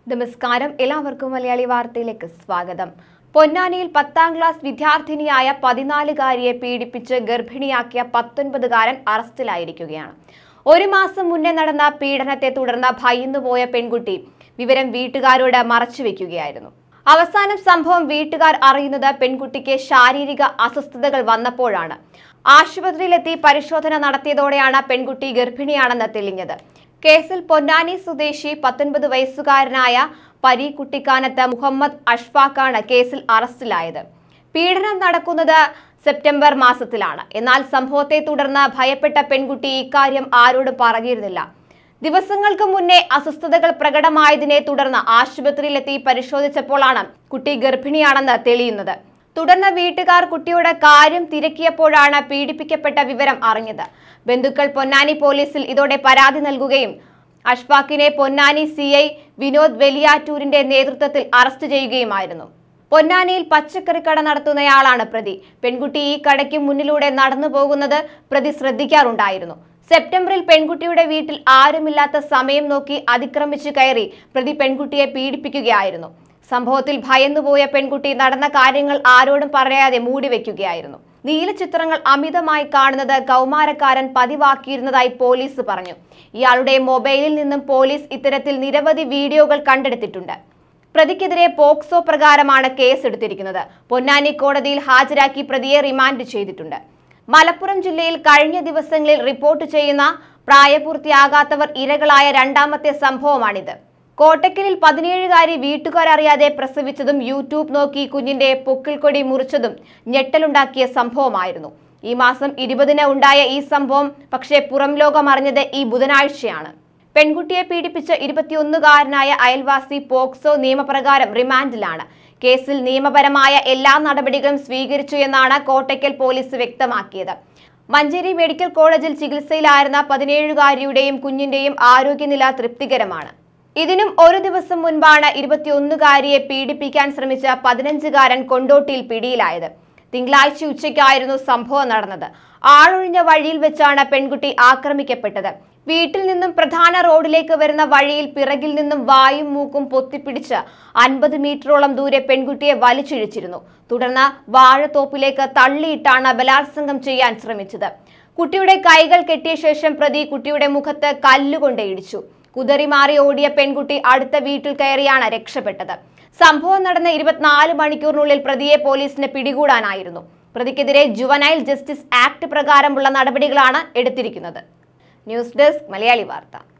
നമസ്കാരം എല്ലാവർക്കും മലയാളി വാർത്തയിലേക്ക് സ്വാഗതം പൊന്നാനിയിൽ പത്താം ക്ലാസ് വിദ്യാർത്ഥിനിയായ പതിനാലുകാരിയെ പീഡിപ്പിച്ച് ഗർഭിണിയാക്കിയ പത്തൊൻപതുകാരൻ അറസ്റ്റിലായിരിക്കുകയാണ് ഒരു മാസം മുന്നേ നടന്ന പീഡനത്തെ തുടർന്ന് ഭയന്നുപോയ പെൺകുട്ടി വിവരം വീട്ടുകാരോട് മറച്ചുവെക്കുകയായിരുന്നു അവസാനം സംഭവം വീട്ടുകാർ അറിയുന്നത് പെൺകുട്ടിക്ക് ശാരീരിക അസ്വസ്ഥതകൾ വന്നപ്പോഴാണ് ആശുപത്രിയിലെത്തി പരിശോധന നടത്തിയതോടെയാണ് പെൺകുട്ടി ഗർഭിണിയാണെന്ന് തെളിഞ്ഞത് കേസിൽ പൊന്നാനി സ്വദേശി പത്തൊൻപത് വയസ്സുകാരനായ പരീക്കുട്ടിക്കാനത്ത് മുഹമ്മദ് അഷ്ഫാഖാണ് കേസിൽ അറസ്റ്റിലായത് പീഡനം നടക്കുന്നത് സെപ്റ്റംബർ മാസത്തിലാണ് എന്നാൽ സംഭവത്തെ തുടർന്ന് ഭയപ്പെട്ട പെൺകുട്ടി ഇക്കാര്യം ആരോടും പറഞ്ഞിരുന്നില്ല ദിവസങ്ങൾക്ക് മുന്നേ അസ്വസ്ഥതകൾ പ്രകടമായതിനെ തുടർന്ന് ആശുപത്രിയിലെത്തി പരിശോധിച്ചപ്പോഴാണ് കുട്ടി ഗർഭിണിയാണെന്ന് തെളിയുന്നത് തുടർന്ന് വീട്ടുകാർ കുട്ടിയുടെ കാര്യം തിരക്കിയപ്പോഴാണ് പീഡിപ്പിക്കപ്പെട്ട വിവരം അറിഞ്ഞത് ബന്ധുക്കൾ പൊന്നാനി പോലീസിൽ ഇതോടെ പരാതി നൽകുകയും അഷ്ഫാഖിനെ പൊന്നാനി സി ഐ വിനോദ് വെലിയാറ്റൂരിന്റെ നേതൃത്വത്തിൽ അറസ്റ്റ് ചെയ്യുകയുമായിരുന്നു പൊന്നാനിയിൽ പച്ചക്കറിക്കട നടത്തുന്നയാളാണ് പ്രതി പെൺകുട്ടി ഈ കടയ്ക്ക് മുന്നിലൂടെ നടന്നു പോകുന്നത് പ്രതി ശ്രദ്ധിക്കാറുണ്ടായിരുന്നു സെപ്റ്റംബറിൽ പെൺകുട്ടിയുടെ വീട്ടിൽ ആരുമില്ലാത്ത സമയം നോക്കി അതിക്രമിച്ചു കയറി പ്രതി പെൺകുട്ടിയെ പീഡിപ്പിക്കുകയായിരുന്നു സംഭവത്തിൽ ഭയന്നുപോയ പെൺകുട്ടി നടന്ന കാര്യങ്ങൾ ആരോടും പറയാതെ മൂടിവെക്കുകയായിരുന്നു നീലചിത്രങ്ങൾ അമിതമായി കാണുന്നത് കൗമാരക്കാരൻ പതിവാക്കിയിരുന്നതായി പോലീസ് പറഞ്ഞു ഇയാളുടെ മൊബൈലിൽ നിന്നും പോലീസ് ഇത്തരത്തിൽ നിരവധി വീഡിയോകൾ കണ്ടെടുത്തിട്ടുണ്ട് പ്രതിക്കെതിരെ പോക്സോ പ്രകാരമാണ് കേസ് എടുത്തിരിക്കുന്നത് പൊന്നാനി കോടതിയിൽ ഹാജരാക്കി പ്രതിയെ റിമാൻഡ് ചെയ്തിട്ടുണ്ട് മലപ്പുറം ജില്ലയിൽ കഴിഞ്ഞ ദിവസങ്ങളിൽ റിപ്പോർട്ട് ചെയ്യുന്ന പ്രായപൂർത്തിയാകാത്തവർ ഇരകളായ രണ്ടാമത്തെ സംഭവമാണിത് കോട്ടക്കലിൽ പതിനേഴുകാരി വീട്ടുകാരറിയാതെ പ്രസവിച്ചതും യൂട്യൂബ് നോക്കി കുഞ്ഞിന്റെ പൊക്കിൾക്കൊടി മുറിച്ചതും ഞെട്ടലുണ്ടാക്കിയ സംഭവമായിരുന്നു ഈ മാസം ഇരുപതിന് ഉണ്ടായ ഈ സംഭവം പക്ഷേ പുറം ലോകം അറിഞ്ഞത് ഈ ബുധനാഴ്ചയാണ് പെൺകുട്ടിയെ പീഡിപ്പിച്ച ഇരുപത്തിയൊന്നുകാരനായ അയൽവാസി പോക്സോ നിയമപ്രകാരം റിമാൻഡിലാണ് കേസിൽ നിയമപരമായ എല്ലാ നടപടികളും സ്വീകരിച്ചു എന്നാണ് കോട്ടയ്ക്കൽ പോലീസ് വ്യക്തമാക്കിയത് മഞ്ചേരി മെഡിക്കൽ കോളേജിൽ ചികിത്സയിലായിരുന്ന പതിനേഴുകാരിയുടെയും കുഞ്ഞിന്റെയും ആരോഗ്യനില തൃപ്തികരമാണ് ഇതിനും ഒരു ദിവസം മുൻപാണ് ഇരുപത്തിയൊന്നുകാരിയെ പീഡിപ്പിക്കാൻ ശ്രമിച്ച പതിനഞ്ചുകാരൻ കൊണ്ടോട്ടിയിൽ പിടിയിലായത് തിങ്കളാഴ്ച ഉച്ചയ്ക്കായിരുന്നു സംഭവം നടന്നത് ആളൊഴിഞ്ഞ വഴിയിൽ വെച്ചാണ് പെൺകുട്ടി ആക്രമിക്കപ്പെട്ടത് വീട്ടിൽ നിന്നും പ്രധാന റോഡിലേക്ക് വരുന്ന വഴിയിൽ പിറകിൽ നിന്നും വായും മൂക്കും പൊത്തിപ്പിടിച്ച് അൻപത് മീറ്ററോളം ദൂരെ പെൺകുട്ടിയെ വലിച്ചിഴിച്ചിരുന്നു തുടർന്ന് വാഴത്തോപ്പിലേക്ക് തള്ളിയിട്ടാണ് ബലാത്സംഗം ചെയ്യാൻ ശ്രമിച്ചത് കുട്ടിയുടെ കൈകൾ കെട്ടിയ ശേഷം പ്രതി കുട്ടിയുടെ മുഖത്ത് കല്ലുകൊണ്ട് ഇടിച്ചു കുതറിമാറി ഓടിയ പെൺകുട്ടി അടുത്ത വീട്ടിൽ കയറിയാണ് രക്ഷപ്പെട്ടത് സംഭവം നടന്ന ഇരുപത്തിനാല് മണിക്കൂറിനുള്ളിൽ പ്രതിയെ പോലീസിന് പിടികൂടാനായിരുന്നു പ്രതിക്കെതിരെ ജുവനൈൽ ജസ്റ്റിസ് ആക്ട് പ്രകാരമുള്ള നടപടികളാണ് എടുത്തിരിക്കുന്നത് ന്യൂസ് ഡെസ്ക് മലയാളി വാർത്ത